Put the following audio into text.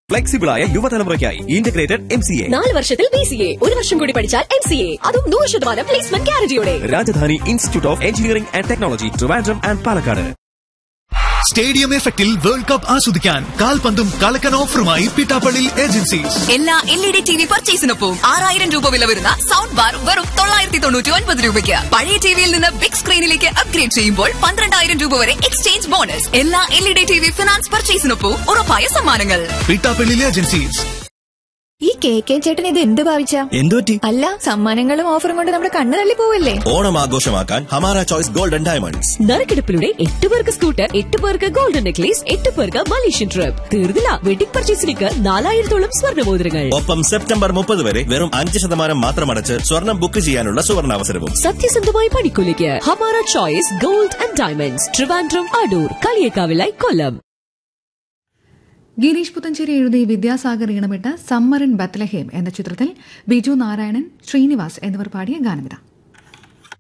ഫ്ലെക്സിബിളായ യുവതലമുറയ്ക്കായി integrated M C A നാല് വർഷത്തിൽ ബി സി എ ഒരു വർഷം കൂടി പഠിച്ചാൽ എം സി എ അതും നൂറ് ശതമാനം പ്ലേസ്മെന്റ് ഗ്യാരണ്ടിയോടെ Rajadhani institute of engineering and technology Trivandrum and Palakkad stadium എഫക്റ്റിൽ വേൾഡ് കപ്പ് ആസ്വദിക്കാൻ കാൽപന്തും കളക്കൻ ഓഫറുമായി പിട്ടാപ്പള്ളി ഏജൻസീസ് എല്ലാ L E D T V പർച്ചേസിനൊപ്പം ആറായിരം രൂപ വില വരുന്ന സൗണ്ട് ബാർ വെറും തൊള്ളായിരത്തി തൊണ്ണൂറ്റി ഒൻപത് രൂപയ്ക്ക് പഴയ ടിവിയിൽ നിന്ന് ബിഗ് സ്ക്രീനിലേക്ക് അപ്ഗ്രേഡ് ചെയ്യുമ്പോൾ പന്ത്രണ്ടായിരം രൂപ വരെ എക്സ്ചേഞ്ച് ബോണസ് എല്ലാ L E D T V finance പർച്ചേസിനൊപ്പം ഉറപ്പായ സമ്മാനങ്ങൾ പിട്ടാപ്പള്ളി ഏജൻസീസ് ഈ കെ കെ ചേട്ടൻ ഇത് എന്ത് ഭാവിച്ച എന്തുപറ്റി അല്ല സമ്മാനങ്ങളും ഓഫറും കൊണ്ട് നമ്മുടെ കണ്ണ് തള്ളി പോവല്ലേ ഓണം ആഘോഷമാക്കാൻ ഹമാര ചോയ്സ് ഗോൾഡൻ ഡയമണ്ട്സ് നറുക്കെടുപ്പിലൂടെ എട്ട് പേർക്ക് സ്കൂട്ടർ എട്ട് പേർക്ക് ഗോൾഡൻ നെക്ലേസ് എട്ട് പേർക്ക് മലേഷ്യൻ ട്രിപ്പ് തീർന്നില്ല വെഡിംഗ് പർച്ചേസിലേക്ക് നാലായിരത്തോളം സ്വർണ്ണമോതിരങ്ങൾ ഒപ്പം സെപ്റ്റംബർ മുപ്പത് വരെ വെറും അഞ്ച് ശതമാനം മാത്രം അടച്ച് സ്വർണം ബുക്ക് ചെയ്യാനുള്ള സുവർണാവസരവും സത്യസന്ധമായ പണിക്കൂലിക്ക് Hamara choice gold and diamonds Trivandrum Adoor കളിയേക്കാവിലായി കൊല്ലം ഗിരീഷ് പുത്തഞ്ചേരി എഴുതി വിദ്യാസാഗർ ഈണമിട്ട സമ്മർ ഇൻ ബത്ലഹേം എന്ന ചിത്രത്തിൽ ബിജു നാരായണൻ ശ്രീനിവാസ് എന്നിവർ പാടിയ ഗാനമിത